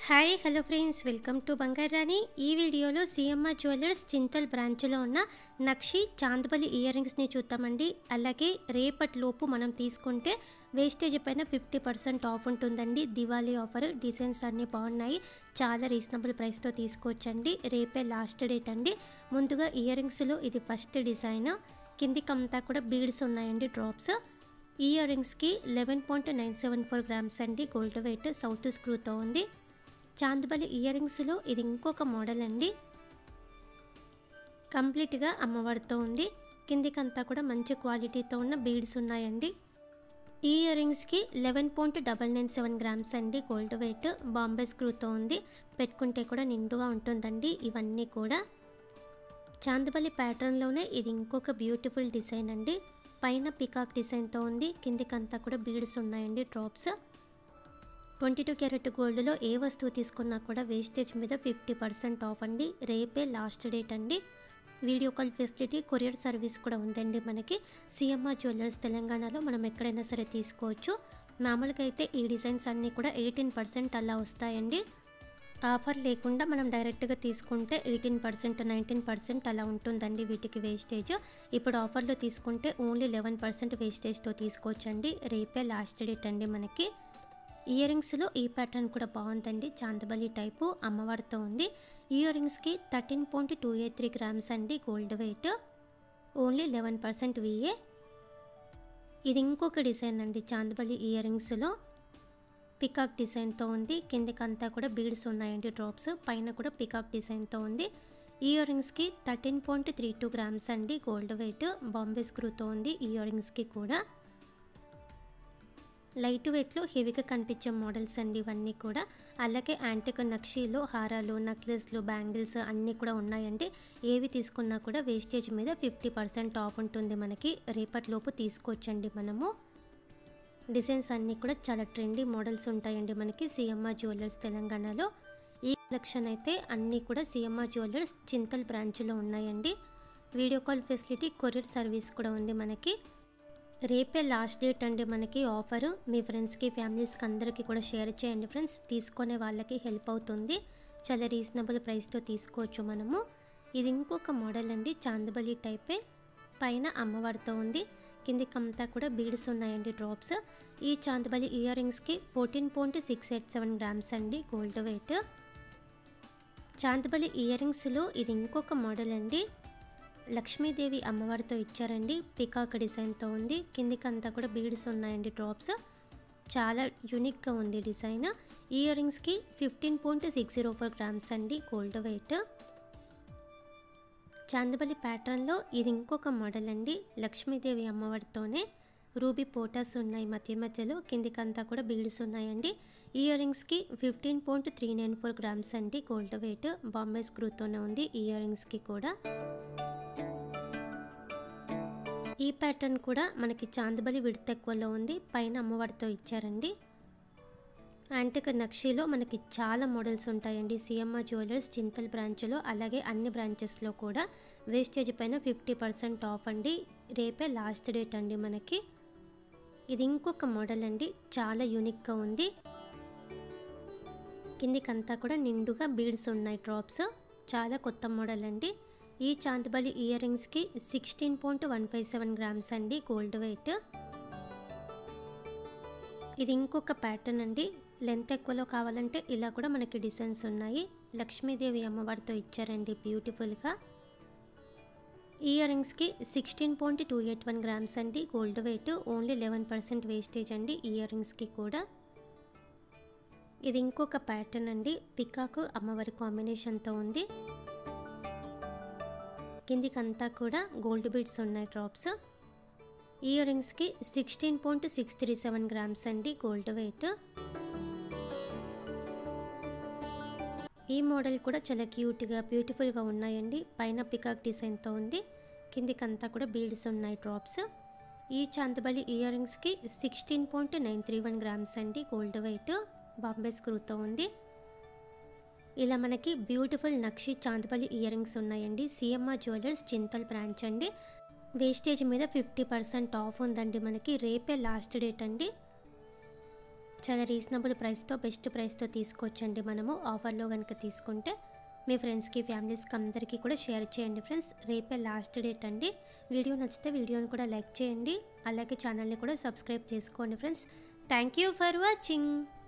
hi hello friends welcome to Bangarani ఈ వీడియోలో CMR jewellers Chintal బ్రాంచ్లో ఉన్న నక్షి చాందబలి ఇయర్ రింగ్స్ని చూద్దామండి అలాగే రేపటి లోపు మనం తీసుకుంటే వేస్టేజ్ పైన ఫిఫ్టీ పర్సెంట్ ఆఫ్ ఉంటుందండి దివాళీ ఆఫర్ డిజైన్స్ అన్నీ బాగున్నాయి చాలా రీజనబుల్ ప్రైస్తో తీసుకోవచ్చండి రేపే లాస్ట్ డేట్ అండి ముందుగా ఇయర్ రింగ్స్లో ఇది ఫస్ట్ డిజైన్ కిందికంతా కూడా బీడ్స్ ఉన్నాయండి డ్రాప్స్ ఇయర్ రింగ్స్కి eleven point nine seven four grams అండి గోల్డ్ వెయిట్ సౌత్ స్క్రూతో ఉంది చాందబలి ఇయర్ రింగ్స్లో ఇది ఇంకొక మోడల్ అండి కంప్లీట్గా అమ్మవారితో ఉంది కిందికంతా కూడా మంచి క్వాలిటీతో ఉన్న బీడ్స్ ఉన్నాయండి ఈ ఇయర్ రింగ్స్కి eleven point double nine seven grams అండి గోల్డ్ వెయిట్ బాంబే స్క్రూతో ఉంది పెట్టుకుంటే కూడా నిండుగా ఉంటుందండి ఇవన్నీ కూడా చాందబలి ప్యాటర్న్లోనే ఇది ఇంకొక బ్యూటిఫుల్ డిజైన్ అండి పైన పికాక్ డిజైన్తో ఉంది కిందికంతా కూడా బీడ్స్ ఉన్నాయండి డ్రాప్స్ ట్వంటీ టూ క్యారెట్ గోల్డ్లో ఏ వస్తువు తీసుకున్నా కూడా వేస్టేజ్ మీద ఫిఫ్టీ పర్సెంట్ ఆఫ్ అండి రేపే లాస్ట్ డేట్ అండి video call facility courier service కూడా ఉందండి మనకి సిఎంఆర్ జ్యువెలర్స్ తెలంగాణలో మనం ఎక్కడైనా సరే తీసుకోవచ్చు మామూలుగా అయితే ఈ డిజైన్స్ అన్నీ కూడా ఎయిటీన్ పర్సెంట్ అలా వస్తాయండి ఆఫర్ లేకుండా మనం డైరెక్ట్గా తీసుకుంటే ఎయిటీన్ పర్సెంట్ నైన్టీన్ పర్సెంట్ అలా ఉంటుందండి వీటికి వేస్టేజ్ ఇప్పుడు ఆఫర్లో తీసుకుంటే ఓన్లీ లెవెన్ పర్సెంట్ వేస్టేజ్తో తీసుకోవచ్చండి రేపే లాస్ట్ డేట్ అండి మనకి ఇయర్ రింగ్స్లో ఈ ప్యాటర్న్ కూడా బాగుందండి చాందబలి టైపు అమ్మవారితో ఉంది ఇయర్ రింగ్స్కి thirteen point two eight three grams అండి gold weight only eleven percent VA ఇది ఇంకొక డిజైన్ అండి చాందబలి ఇయర్ రింగ్స్లో పికాక్ డిజైన్తో ఉంది కిందకంతా కూడా బీడ్స్ ఉన్నాయండి డ్రాప్స్ పైన కూడా పికాక్ డిజైన్తో ఉంది ఇయర్ రింగ్స్కి thirteen point three two grams అండి గోల్డ్ వెయిట్ బాంబే స్క్రూతో ఉంది ఇయర్ రింగ్స్కి కూడా లైట్ వెయిట్లో హెవీగా కనిపించే మోడల్స్ అండి ఇవన్నీ కూడా అలాగే యాంటిక్ నక్షీలో హారాలు నెక్లెస్లు బ్యాంగిల్స్ అన్నీ కూడా ఉన్నాయండి ఏవి తీసుకున్నా కూడా వేస్టేజ్ మీద ఫిఫ్టీ పర్సెంట్ ఆఫ్ ఉంటుంది మనకి రేపటిలోపు తీసుకోవచ్చండి మనము డిజైన్స్ అన్నీ కూడా చాలా ట్రెండీ మోడల్స్ ఉంటాయండి మనకి సిఎంఆర్ జ్యువెలర్స్ తెలంగాణలో ఈ కలెక్షన్ అయితే అన్నీ కూడా సిఎంఆర్ జ్యువెలర్స్ చింతల్ బ్రాంచ్లో ఉన్నాయండి video call facility courier service కూడా ఉంది మనకి రేపే లాస్ట్ డేట్ అండి మనకి ఆఫర్ మీ ఫ్రెండ్స్కి ఫ్యామిలీస్కి అందరికీ కూడా షేర్ చేయండి ఫ్రెండ్స్ తీసుకునే వాళ్ళకి హెల్ప్ అవుతుంది చాలా రీజనబుల్ ప్రైస్తో తీసుకోవచ్చు మనము ఇది ఇంకొక మోడల్ అండి చాందబలి టైపే పైన అమ్మవారితో ఉంది కిందికంతా కూడా బీడ్స్ ఉన్నాయండి డ్రాప్స్ ఈ చాందబలి ఇయర్ రింగ్స్కి fourteen point six eight seven grams అండి గోల్డ్ వెయిట్ చాందబలి ఇయర్ రింగ్స్లో ఇది ఇంకొక మోడల్ అండి లక్ష్మీదేవి అమ్మవారితో ఇచ్చారండి పికాక్ డిజైన్తో ఉంది కిందికంతా కూడా బీడ్స్ ఉన్నాయండి డ్రాప్స్ చాలా యూనిక్గా ఉంది డిజైన్ ఇయర్ రింగ్స్కి fifteen point six zero four grams అండి గోల్డ్ వెయిట్ చాందబలి ప్యాటర్న్లో ఇది ఇంకొక మోడల్ అండి లక్ష్మీదేవి అమ్మవారితోనే రూబీ పోటాస్ ఉన్నాయి మధ్య మధ్యలో కిందికంతా కూడా బీడ్స్ ఉన్నాయండి ఇయర్ రింగ్స్కి fifteen point three nine four grams అండి గోల్డ్ వెయిట్ బాంబే స్క్రూతోనే ఉంది ఇయర్ రింగ్స్కి కూడా ఈ ప్యాటర్న్ కూడా మనకి చాందబలి విడత ఎక్కువలో ఉంది పైన అమ్మవారితో ఇచ్చారండి యాంటిక్ నక్షీలో మనకి చాలా మోడల్స్ ఉంటాయండి సిఎంఆర్ జ్యువెలర్స్ చింతల్ బ్రాంచ్లో అలాగే అన్ని బ్రాంచెస్లో కూడా వేస్టేజ్ పైన ఫిఫ్టీ పర్సెంట్ ఆఫ్ అండి రేపే లాస్ట్ డేట్ అండి మనకి ఇది ఇంకొక మోడల్ అండి చాలా యూనిక్గా ఉంది కిందికంతా కూడా నిండుగా బీడ్స్ ఉన్నాయి డ్రాప్స్ చాలా కొత్త మోడల్ అండి ఈ చాందబలి ఇయర్ రింగ్స్కి sixteen point one five seven grams అండి గోల్డ్ వెయిట్ ఇది ఇంకొక ప్యాటర్న్ అండి లెంత్ ఎక్కువలో కావాలంటే ఇలా కూడా మనకి డిజైన్స్ ఉన్నాయి లక్ష్మీదేవి అమ్మవారితో ఇచ్చారండి బ్యూటిఫుల్గా ఇయర్ రింగ్స్కి sixteen point two eight one grams అండి gold weight only eleven percent wastage అండి ఇయర్ రింగ్స్కి కూడా ఇది ఇంకొక ప్యాటర్న్ అండి పికాకు అమ్మవారి కాంబినేషన్తో ఉంది కిందికంతా కూడా గోల్డ్ బీడ్స్ ఉన్నాయి డ్రాప్స్ ఇయర్ రింగ్స్కి sixteen point six three seven grams అండి గోల్డ్ వెయిట్ ఈ మోడల్ కూడా చాలా క్యూట్గా బ్యూటిఫుల్గా ఉన్నాయండి పైన పికాక్ డిజైన్తో ఉంది కిందికంతా కూడా బీడ్స్ ఉన్నాయి డ్రాప్స్ ఈ చాందబలి ఇయర్ రింగ్స్కి sixteen point nine three one grams అండి గోల్డ్ వెయిట్ బాంబే స్క్రూతో ఉంది ఇలా మనకి beautiful nakshi chandbali ear rings ఉన్నాయండి సిఎంఆర్ జ్యువెలర్స్ చింతల్ బ్రాంచ్ అండి వేస్టేజ్ మీద ఫిఫ్టీ పర్సెంట్ ఆఫ్ ఉందండి మనకి రేపే లాస్ట్ డేట్ అండి చాలా రీజనబుల్ ప్రైస్తో బెస్ట్ ప్రైస్తో తీసుకోవచ్చండి మనము ఆఫర్లో కనుక తీసుకుంటే మీ ఫ్రెండ్స్కి ఫ్యామిలీస్కి అందరికీ కూడా షేర్ చేయండి ఫ్రెండ్స్ రేపే లాస్ట్ డేట్ అండి వీడియో నచ్చితే వీడియోని కూడా లైక్ చేయండి అలాగే ఛానల్ని కూడా సబ్స్క్రైబ్ చేసుకోండి friends thank you for watching